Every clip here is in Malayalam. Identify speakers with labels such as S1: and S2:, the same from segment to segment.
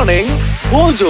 S1: മോർണിംഗ് മോജോ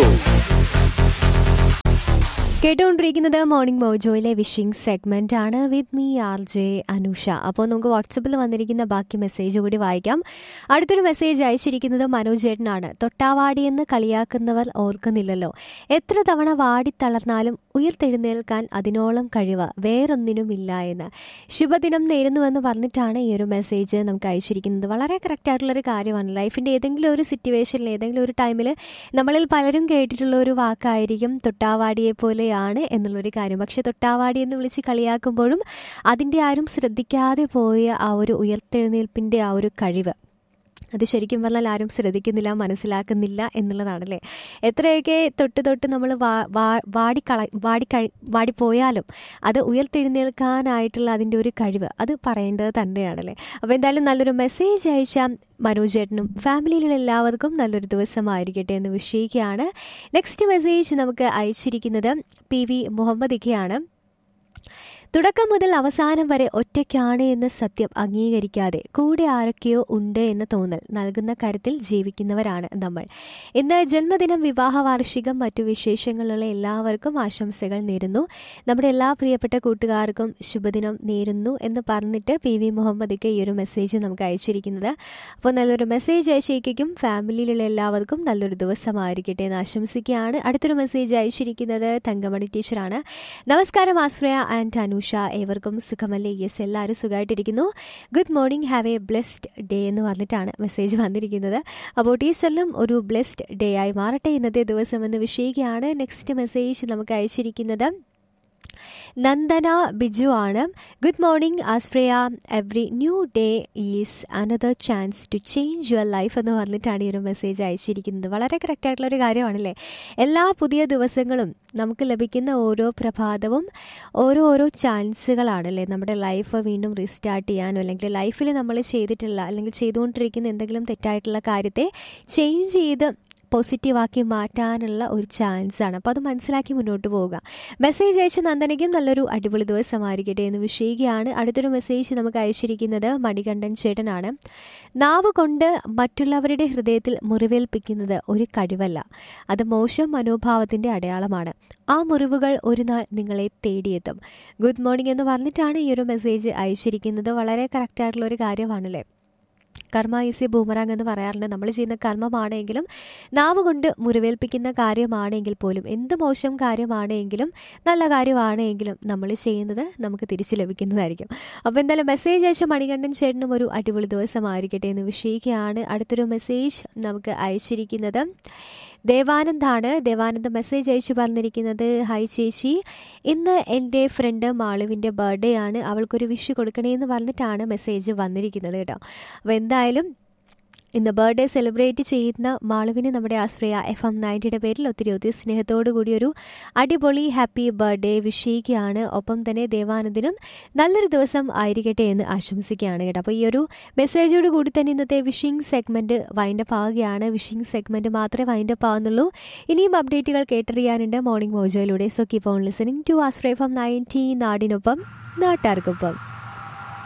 S2: കേട്ടുകൊണ്ടിരിക്കുന്നത് മോർണിംഗ് മോജോയിലെ വിഷിംഗ് സെഗ്മെന്റ് ആണ് with me R J Anusha അപ്പോൾ നമുക്ക് വാട്സപ്പിൽ വന്നിരിക്കുന്ന ബാക്കി മെസ്സേജ് കൂടി വായിക്കാം അടുത്തൊരു മെസ്സേജ് അയച്ചിരിക്കുന്നത് മനോജ് ചേട്ടനാണ് തൊട്ടാവാടിയെന്ന് കളിയാക്കുന്നവർ ഓർക്കുന്നില്ലല്ലോ എത്ര തവണ വാടി തളർന്നാലും ഉയർത്തെഴുന്നേൽക്കാൻ അതിനോളം കഴിവ് വേറൊന്നിനുമില്ല എന്ന് ശുഭദിനം നേരുന്നുവെന്ന് പറഞ്ഞിട്ടാണ് ഈ ഒരു മെസ്സേജ് നമുക്ക് അയച്ചിരിക്കുന്നത് വളരെ കറക്റ്റ് ആയിട്ടുള്ളൊരു കാര്യമാണ് ലൈഫിൻ്റെ ഏതെങ്കിലും ഒരു സിറ്റുവേഷനിൽ ഏതെങ്കിലും ഒരു ടൈമിൽ നമ്മളിൽ പലരും കേട്ടിട്ടുള്ള ഒരു വാക്കായിരിക്കും തൊട്ടാവാടിയെ പോലെയാണ് എന്നുള്ളൊരു കാര്യം പക്ഷെ തൊട്ടാവാടി എന്ന് വിളിച്ച് കളിയാക്കുമ്പോഴും അതിൻ്റെ ആരും ശ്രദ്ധിക്കാതെ പോയ ആ ഒരു ഉയർത്തെഴുന്നേൽപ്പിൻ്റെ ആ ഒരു കഴിവ് അത് ശരിക്കും പറഞ്ഞാൽ ആരും ശ്രദ്ധിക്കുന്നില്ല മനസ്സിലാക്കുന്നില്ല എന്നുള്ളതാണല്ലേ എത്രയൊക്കെ തൊട്ട് തൊട്ട് നമ്മൾ വാ വാ- വാടിക്കള വാടിക്കഴി വാടിപ്പോയാലും അത് ഉയർത്തെഴുന്നേൽക്കാനായിട്ടുള്ള അതിൻ്റെ ഒരു കഴിവ് അത് പറയേണ്ടത് തന്നെയാണല്ലേ അപ്പോൾ എന്തായാലും നല്ലൊരു മെസ്സേജ് അയച്ച മനോജ് ചേട്ടനും ഫാമിലിയിലുള്ള എല്ലാവർക്കും നല്ലൊരു ദിവസമായിരിക്കട്ടെ എന്ന് വിഷയിക്കുകയാണ് നെക്സ്റ്റ് മെസ്സേജ് നമുക്ക് അയച്ചിരിക്കുന്നത് പി വി മുഹമ്മദ് ഇഖയാണ് തുടക്കം മുതൽ അവസാനം വരെ ഒറ്റയ്ക്കാണ് എന്ന സത്യം അംഗീകരിക്കാതെ കൂടെ ആരൊക്കെയോ ഉണ്ട് എന്ന തോന്നൽ നൽകുന്ന കരുത്തിൽ ജീവിക്കുന്നവരാണ് നമ്മൾ ഇന്ന് ജന്മദിനം വിവാഹ വാർഷികം മറ്റു വിശേഷങ്ങളുള്ള എല്ലാവർക്കും ആശംസകൾ നേരുന്നു നമ്മുടെ എല്ലാ പ്രിയപ്പെട്ട കൂട്ടുകാർക്കും ശുഭദിനം നേരുന്നു എന്ന് പറഞ്ഞിട്ട് പി വി മുഹമ്മദിക്ക് ഈ ഒരു മെസ്സേജ് നമുക്ക് അയച്ചിരിക്കുന്നത് അപ്പോൾ നല്ലൊരു മെസ്സേജ് അയച്ചേക്കും ഫാമിലിയിലുള്ള എല്ലാവർക്കും നല്ലൊരു ദിവസമായിരിക്കട്ടെ എന്ന് ആശംസിക്കുകയാണ് അടുത്തൊരു മെസ്സേജ് അയച്ചിരിക്കുന്നത് തങ്കമണി ടീച്ചറാണ് നമസ്കാരം ആശ്രയ ആൻഡ് അനൂഷ ഏവർക്കും സുഖമല്ലേ യെസ് എല്ലാവരും സുഖമായിട്ടിരിക്കുന്നു good morning have a blessed day എന്ന് പറഞ്ഞിട്ടാണ് മെസ്സേജ് വന്നിരിക്കുന്നത് അപ്പോൾ ടീച്ചറിലും ഒരു ബ്ലെസ്ഡ് ഡേ ആയി മാറട്ടെ ഇന്നത്തെ ദിവസം എന്ന് വിഷയിക്കുകയാണ് നെക്സ്റ്റ് മെസ്സേജ് നമുക്ക് അയച്ചിരിക്കുന്നത് നന്ദന ബിജു ആണ് good morning Ashraya every new day is another chance to change your life എന്ന് പറഞ്ഞിട്ടാണ് ഈ ഒരു മെസ്സേജ് അയച്ചിരിക്കുന്നത് വളരെ കറക്റ്റ് ആയിട്ടുള്ള ഒരു കാര്യമാണല്ലേ എല്ലാ പുതിയ ദിവസങ്ങളും നമുക്ക് ലഭിക്കുന്ന ഓരോ പ്രഭാതവും ഓരോ ഓരോ ചാൻസുകളാണല്ലേ നമ്മുടെ ലൈഫ് വീണ്ടും റീസ്റ്റാർട്ട് ചെയ്യാനോ അല്ലെങ്കിൽ ലൈഫിൽ നമ്മൾ ചെയ്തിട്ടുള്ള അല്ലെങ്കിൽ ചെയ്തുകൊണ്ടിരിക്കുന്ന എന്തെങ്കിലും തെറ്റായിട്ടുള്ള കാര്യത്തെ ചേഞ്ച് ചെയ്ത് പോസിറ്റീവാക്കി മാറ്റാനുള്ള ഒരു ചാൻസ് ആണ് അപ്പോൾ അത് മനസ്സിലാക്കി മുന്നോട്ട് പോവുക മെസ്സേജ് അയച്ച നന്ദനയ്ക്കും നല്ലൊരു അടിപൊളി ദിവസമായിരിക്കട്ടെ എന്ന് വിഷയിക്കുകയാണ് അടുത്തൊരു മെസ്സേജ് നമുക്ക് അയച്ചിരിക്കുന്നത് മണികണ്ഠൻ ചേട്ടനാണ് നാവ് കൊണ്ട് മറ്റുള്ളവരുടെ ഹൃദയത്തിൽ മുറിവേൽപ്പിക്കുന്നത് ഒരു കഴിവല്ല അത് മോശം മനോഭാവത്തിൻ്റെ അടയാളമാണ് ആ മുറിവുകൾ ഒരു നാൾ നിങ്ങളെ തേടിയെത്തും ഗുഡ് മോർണിംഗ് എന്ന് പറഞ്ഞിട്ടാണ് ഈ ഒരു മെസ്സേജ് അയച്ചിരിക്കുന്നത് വളരെ കറക്റ്റായിട്ടുള്ള ഒരു കാര്യമാണല്ലേ കർമ്മ ഈസി ബൂമറാങ് എന്ന് പറയാറുണ്ട് നമ്മൾ ചെയ്യുന്ന കർമ്മമാണെങ്കിലും നാവ് കൊണ്ട് മുറിവേൽപ്പിക്കുന്ന കാര്യമാണെങ്കിൽ പോലും എന്ത് മോശം കാര്യമാണെങ്കിലും നല്ല കാര്യമാണെങ്കിലും നമ്മൾ ചെയ്യുന്നത് നമുക്ക് തിരിച്ചു ലഭിക്കുന്നതായിരിക്കും അപ്പോൾ എന്തായാലും മെസ്സേജ് അയച്ച മണികണ്ഠൻ ചേട്ടനും ഒരു അടിപൊളി ദിവസമായിരിക്കട്ടെ എന്ന് വിഷയിക്കുകയാണ് അടുത്തൊരു മെസ്സേജ് നമുക്ക് അയച്ചിരിക്കുന്നത് ദേവാനന്ദാണ് ദേവാനന്ദ് മെസ്സേജ് അയച്ചു പറഞ്ഞിരിക്കുന്നത് ഹായ് ചേച്ചി ഇന്ന് എൻ്റെ ഫ്രണ്ട് മാളുവിൻ്റെ ബർത്ത്ഡേ ആണ് അവൾക്കൊരു വിഷ് കൊടുക്കണേ എന്ന് പറഞ്ഞിട്ടാണ് മെസ്സേജ് വന്നിരിക്കുന്നത് കേട്ടോ അപ്പോൾ എന്തായാലും ഇന്ന് ബർത്ത്ഡേ സെലിബ്രേറ്റ് ചെയ്യുന്ന മാളുവിന് നമ്മുടെ ആശ്രയ എഫ് എം നയൻറ്റിയുടെ പേരിൽ ഒത്തിരി ഒത്തിരി സ്നേഹത്തോടു കൂടി ഒരു അടിപൊളി ഹാപ്പി ബർത്ത്ഡേ വിഷയിക്കുകയാണ് ഒപ്പം തന്നെ ദേവാനന്ദിനും നല്ലൊരു ദിവസം ആയിരിക്കട്ടെ എന്ന് ആശംസിക്കുകയാണ് കേട്ടോ അപ്പോൾ ഈ ഒരു മെസ്സേജോട് കൂടി തന്നെ ഇന്നത്തെ വിഷിംഗ് സെഗ്മെൻറ്റ് വൈൻഡപ്പ് ആവുകയാണ് വിഷിംഗ് സെഗ്മെൻറ്റ് മാത്രമേ വൈൻഡപ്പ് ആവുന്നുള്ളൂ ഇനിയും അപ്ഡേറ്റുകൾ കേട്ടറിയാനുണ്ട് മോർണിംഗ് മോജോയിലൂടെ so keep on listening to Ashraya F M ninety നാടിനൊപ്പം നാട്ടാർക്കൊപ്പം